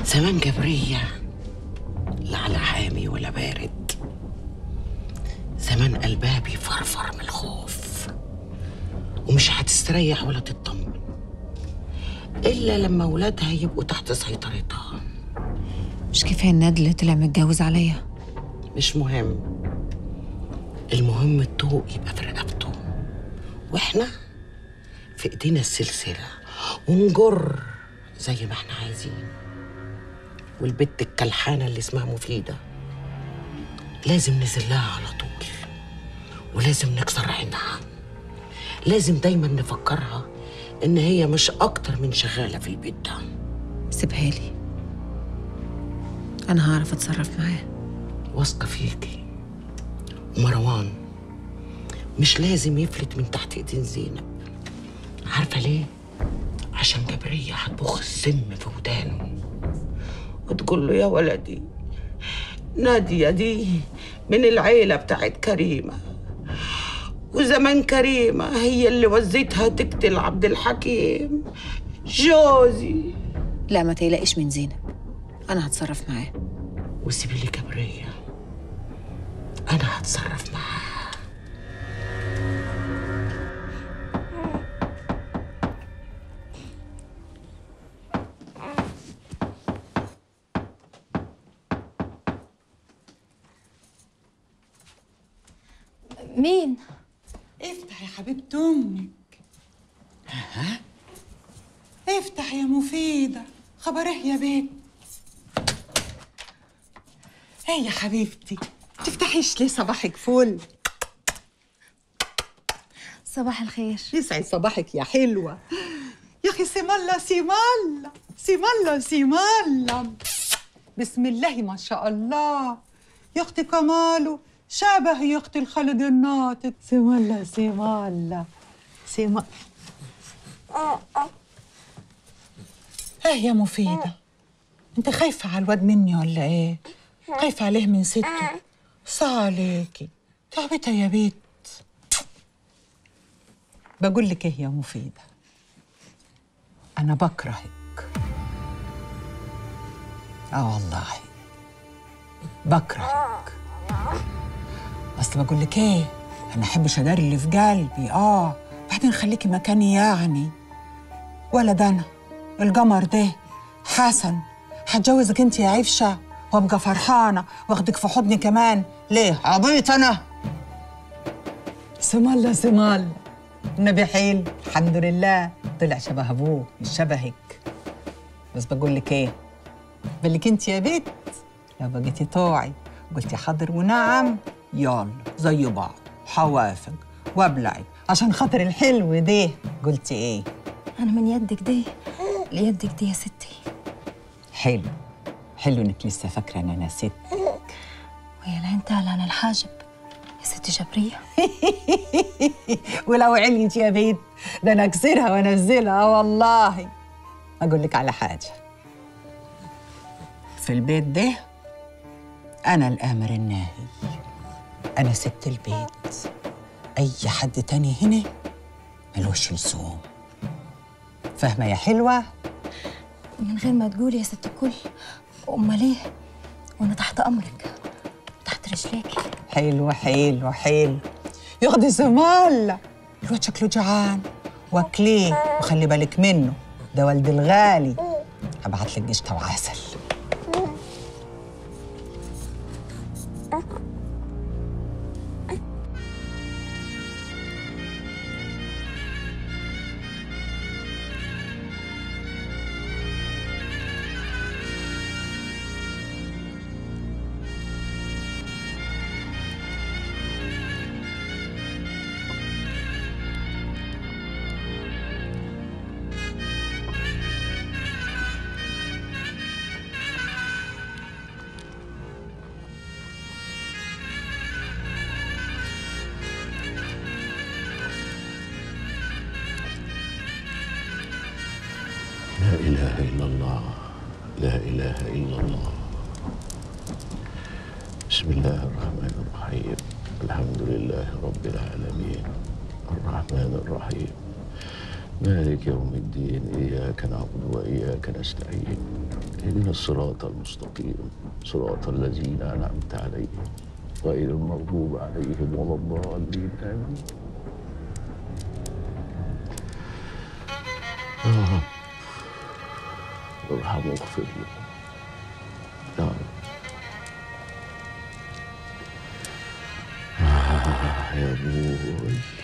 زمان جبرية لا على حامي ولا بارد زمان قلبها بيفرفر من الخوف ومش هتستريح ولا تطمن إلا لما ولادها يبقوا تحت سيطرتها مش كفايه الناد اللي طلع متجوز عليا مش مهم المهم الطوق يبقى في رقبته واحنا في ايدينا السلسلة ونجر زي ما احنا عايزين والبت الكلحانة اللي اسمها مفيدة لازم نزلها على طول ولازم نكسر عينها لازم دايما نفكرها ان هي مش اكتر من شغالة في البيت ده سيبها لي انا هعرف اتصرف معاه واثقة فيكي ومروان مش لازم يفلت من تحت ايدين زينب عارفة ليه؟ عشان جبرية هتبخ السم في ودانه وتقول له يا ولدي نادية دي من العيلة بتاعت كريمة وزمان كريمة هي اللي وزيتها تقتل عبد الحكيم جوزي لا ما تقلقيش من زينب انا هتصرف معاه وسيبي لي جبرية أنا هتصرف معاها مين؟ افتح يا حبيبة أمك ها افتح يا مفيدة خبره يا بيت ايه يا حبيبتي تفتحيش ليه صباحك فل صباح الخير يسعد صباحك يا حلوة يا أخي سم الله سم الله سم الله سم الله بسم الله ما شاء الله يا أختي كماله شبه يا أختي الخالد الناطق سم الله سم الله سم ايه يا مفيدة انت خايفة على الواد مني ولا ايه؟ خايفة عليه من سته صاليكي تعبتها يا بيت بقول لك ايه يا مفيدة أنا بكرهك آه والله بكرهك بس بقول لك ايه أنا أحبش أداري اللي في قلبي آه بعدين خليكي مكاني يعني ولد أنا القمر ده حسن هتجوزك انت يا عفشة وابقى فرحانة واخدك في حضني كمان ليه عبيط أنا سم الله سم الله النبي حيل الحمد لله طلع شبه ابوه مش شبهك بس بقول لك ايه بالك انت يا بنت لو بقيتي طوعي قلتي حاضر ونعم يلا زي بعض حوافق وابلعي عشان خاطر الحلو ده قلتي ايه أنا من يدك دي ليدك دي يا ستي حلو حلو انك لسه فاكره ان انا ست ويا العين تعلى عن الحاجب يا ست جبرية ولو عليت يا بنت ده انا اكسرها وانزلها والله اقول لك على حاجه في البيت ده انا الامر الناهي انا ست البيت اي حد تاني هنا ملوش لزوم فاهمه يا حلوه من غير ما تقولي يا ست الكل أمال إيه؟ وأنا تحت أمرك تحت رجليكي حلو حلو حلو ياخدي زمال الواد شكله جعان واكليه وخلي بالك منه ده والدي الغالي هبعت لك قشطه وعسل لا إله إلا الله لا إله إلا الله بسم الله الرحمن الرحيم الحمد لله رب العالمين الرحمن الرحيم مالك يوم الدين إياك نعبد وإياك نستعين اهدنا الصراط المستقيم صراط الذين أنعمت عليهم غير المغضوب عليهم ولا الضالين آمين يا رب ارحم واغفر له يا رب آه يا ابوي